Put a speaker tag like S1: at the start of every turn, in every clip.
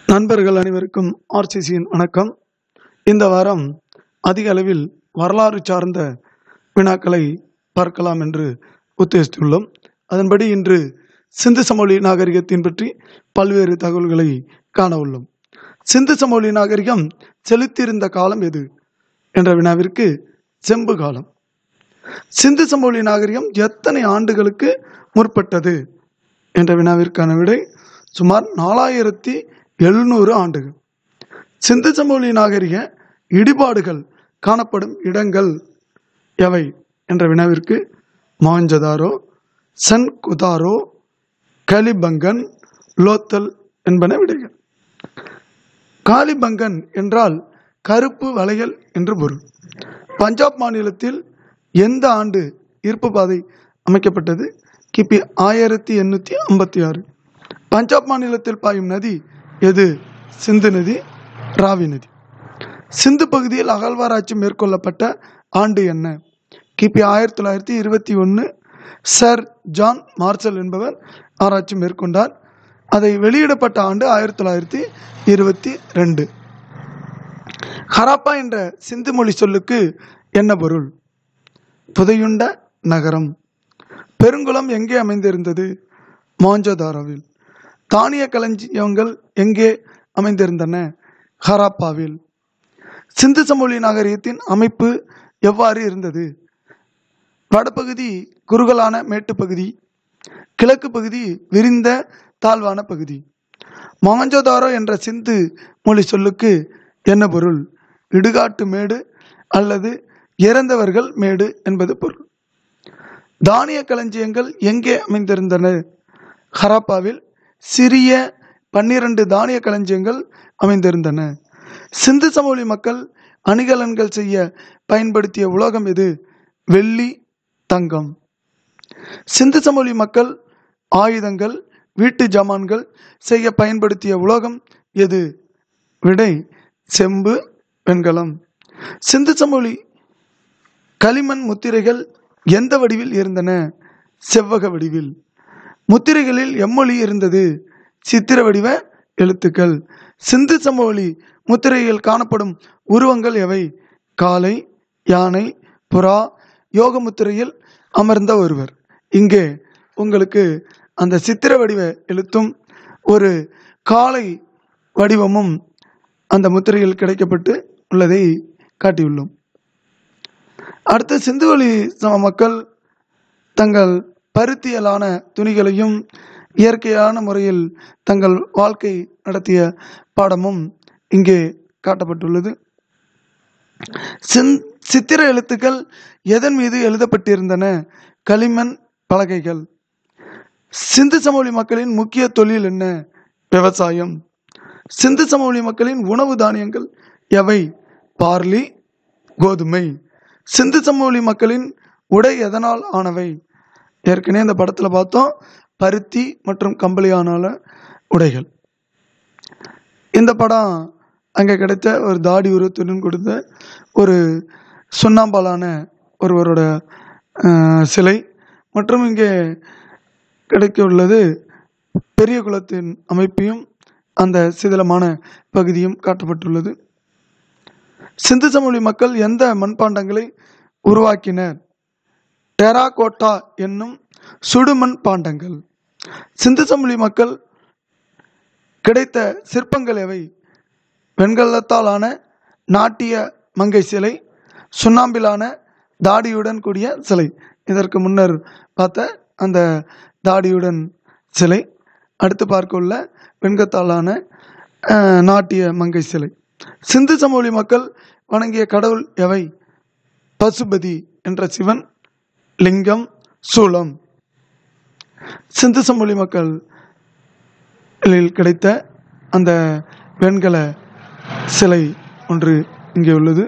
S1: நண்பர்கள் அனைவருக்கும் ஆர்சிசியின் வணக்கம் இந்த வாரம் அதிக அளவில் வரலாறு சார்ந்த வினாக்களை பார்க்கலாம் என்று உத்தேசித்துள்ளோம் அதன்படி இன்று சிந்து சமவெளி நாகரிகத்தின் பற்றி பல்வேறு தகவல்களை காண உள்ளோம் சிந்து சமவெளி நாகரிகம் செலுத்தியிருந்த காலம் எது என்ற வினாவிற்கு செம்பு காலம் சிந்து சமவெளி நாகரிகம் எத்தனை ஆண்டுகளுக்கு முற்பட்டது என்ற வினாவிற்கான விடை சுமார் நாலாயிரத்தி எழுநூறு ஆண்டுகள் சிந்து சமவெளி நாகரிக இடிபாடுகள் காணப்படும் இடங்கள் எவை என்ற வினாவிற்கு மாஞ்சதாரோ சன் குதாரோ கலிபங்கன் லோத்தல் என்பன விடைகள் காலிபங்கன் என்றால் கருப்பு வளையல் என்று பொருள் பஞ்சாப் மாநிலத்தில் எந்த ஆண்டு ஈர்ப்பு பாதை அமைக்கப்பட்டது கிபி ஆயிரத்தி எண்ணூற்றி ஐம்பத்தி ஆறு பஞ்சாப் மாநிலத்தில் பாயும் நதி எது சிந்து நதி ராவி நதி சிந்து பகுதியில் அகழ்வாராய்ச்சி மேற்கொள்ளப்பட்ட ஆண்டு என்ன கிபி ஆயிரத்தி தொள்ளாயிரத்தி இருபத்தி ஒன்று சர் ஜான் மார்சல் என்பவர் ஆராய்ச்சி மேற்கொண்டார் அதை வெளியிடப்பட்ட ஆண்டு ஆயிரத்தி தொள்ளாயிரத்தி இருபத்தி ரெண்டு ஹராப்பா என்ற சிந்து மொழி சொல்லுக்கு என்ன பொருள் புதையுண்ட நகரம் பெருங்குளம் எங்கே அமைந்திருந்தது மோஞ்சதாரோவில் தானிய களஞ்சியங்கள் எங்கே அமைந்திருந்தன ஹராப்பாவில் சிந்து சமொழி நாகரிகத்தின் அமைப்பு எவ்வாறு இருந்தது வடபகுதி குறுகலான மேட்டுப்பகுதி கிழக்கு பகுதி விரிந்த தாழ்வான பகுதி மொஹஞ்சதாரோ என்ற சிந்து மொழி சொல்லுக்கு என்ன பொருள் இடுகாட்டு மேடு அல்லது இறந்தவர்கள் மேடு என்பது பொருள் தானிய களஞ்சியங்கள் எங்கே அமைந்திருந்தன ஹராப்பாவில் சிறிய பன்னிரண்டு தானிய களஞ்சியங்கள் அமைந்திருந்தன சிந்து சமவெளி மக்கள் அணிகலன்கள் செய்ய பயன்படுத்திய உலோகம் எது வெள்ளி தங்கம் சிந்து சமவெளி மக்கள் ஆயுதங்கள் வீட்டு ஜாமான்கள் செய்ய பயன்படுத்திய உலோகம் எது விடை செம்பு வெண்கலம் சிந்து சமவெளி களிமண் முத்திரைகள் எந்த வடிவில் இருந்தன செவ்வக வடிவில் முத்திரைகளில் எம்மொழி இருந்தது சித்திர வடிவ எழுத்துக்கள் சிந்து சமவெளி முத்திரையில் காணப்படும் உருவங்கள் எவை காளை யானை புறா யோக முத்திரையில் அமர்ந்த ஒருவர் இங்கே உங்களுக்கு அந்த சித்திர வடிவ எழுத்தும் ஒரு காளை வடிவமும் அந்த முத்திரையில் கிடைக்கப்பட்டு உள்ளதை காட்டியுள்ளோம் அடுத்து சிந்துவெளி சம மக்கள் தங்கள் பருத்தியலான துணிகளையும் இயற்கையான முறையில் தங்கள் வாழ்க்கை நடத்திய பாடமும் இங்கே காட்டப்பட்டுள்ளது சிந் சித்திர எழுத்துக்கள் எதன் மீது எழுதப்பட்டிருந்தன களிமண் பலகைகள் சிந்து சமவெளி மக்களின் முக்கிய தொழில் என்ன விவசாயம் சிந்து சமவெளி மக்களின் உணவு தானியங்கள் எவை பார்லி கோதுமை சிந்து சமவெளி மக்களின் உடை எதனால் ஆனவை ஏற்கனவே இந்த படத்தில் பார்த்தோம் பருத்தி மற்றும் கம்பளியானால உடைகள் இந்த படம் அங்கே கிடைத்த ஒரு தாடி உருவத்துடன் கொடுத்த ஒரு சுண்ணாம்பாலான ஒருவரோட அஹ், சிலை மற்றும் இங்கே கிடைக்க உள்ளது பெரிய குளத்தின் அமைப்பையும் அந்த சிதிலமான பகுதியும் காட்டப்பட்டுள்ளது சிந்து சமவெளி மக்கள் எந்த மண்பாண்டங்களை உருவாக்கினர் டெராகோட்டா என்னும் சுடுமண் பாண்டங்கள் சிந்து சமவெளி மக்கள் கிடைத்த சிற்பங்கள் எவை வெண்கலத்தாலான நாட்டிய மங்கை சிலை சுண்ணாம்பிலான தாடியுடன் கூடிய சிலை இதற்கு முன்னர் பார்த்த அந்த தாடியுடன் சிலை அடுத்து பார்க்க உள்ள வெண்கத்தாலான அஹ், நாட்டிய மங்கை சிலை சிந்து சமவெளி மக்கள் வணங்கிய கடவுள் எவை பசுபதி என்ற சிவன் லிங்கம் சூலம் சிந்து சமவெளி மக்கள் இதில் கிடைத்த அந்த வெண்கல சிலை ஒன்று இங்கே உள்ளது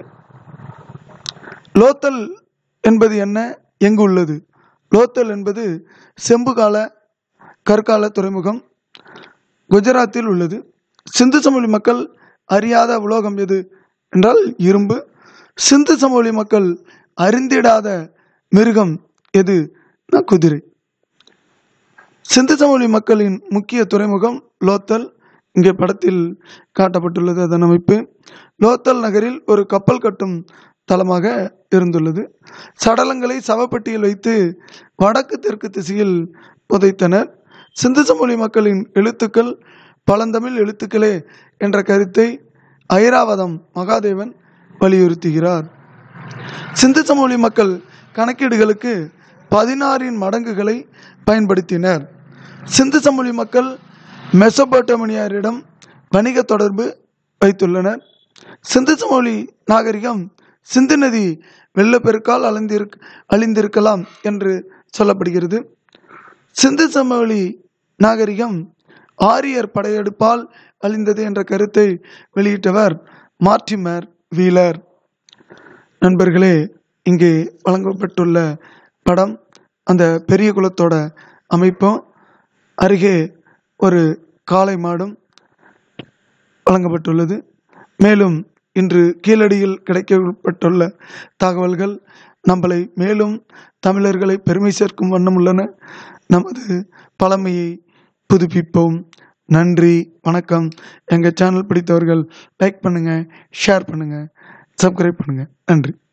S1: லோத்தல் என்பது என்ன எங்கு உள்ளது லோத்தல் என்பது செம்புகால கற்கால துறைமுகம் குஜராத்தில் உள்ளது சிந்து சமவெளி மக்கள் அறியாத உலோகம் எது என்றால் இரும்பு சிந்து சமவெளி மக்கள் அறிந்திடாத மிருகம் எது நா, குதிரை சிந்து சமவெளி மக்களின் முக்கிய துறைமுகம் லோத்தல் இங்கே படத்தில் காட்டப்பட்டுள்ளது அதன் அமைப்பு லோத்தல் நகரில் ஒரு கப்பல் கட்டும் தளமாக இருந்துள்ளது சடலங்களை சவப்பெட்டியில் வைத்து வடக்கு தெற்கு திசையில் புதைத்தனர் சிந்து சமொழி மக்களின் எழுத்துக்கள் பழந்தமிழ் எழுத்துக்களே என்ற கருத்தை ஐராவதம் மகாதேவன் வலியுறுத்துகிறார் சிந்து சமொழி மக்கள் கணக்கீடுகளுக்கு பதினாறின் மடங்குகளை பயன்படுத்தினர் சிந்து சமொழி மக்கள் மெசபோட்டமினியரிடம் வணிக தொடர்பு வைத்துள்ளனர் சிந்து சமொழி நாகரிகம் சிந்து நதி வெள்ளப்பெருக்கால் அழிந்திருக் அழிந்திருக்கலாம் என்று சொல்லப்படுகிறது சிந்து சமவெளி நாகரிகம் ஆரியர் படையெடுப்பால் அழிந்தது என்ற கருத்தை வெளியிட்டவர் மார்டிமர் வீலர் நண்பர்களே இங்கே வழங்கப்பட்டுள்ள படம் அந்த பெரிய குளத்தோட அமைப்பும் அருகே ஒரு காளை மாடும் வழங்கப்பட்டுள்ளது மேலும் இன்று கீழடியில் கிடைக்கப்பட்டுள்ள தகவல்கள் நம்மளை மேலும் தமிழர்களை பெருமை சேர்க்கும் வண்ணம் உள்ளன நமது பழமையை புதுப்பிப்போம் நன்றி வணக்கம் எங்கள் சேனல் பிடித்தவர்கள் லைக் பண்ணுங்கள் ஷேர் பண்ணுங்கள் சப்ஸ்கிரைப் பண்ணுங்கள் நன்றி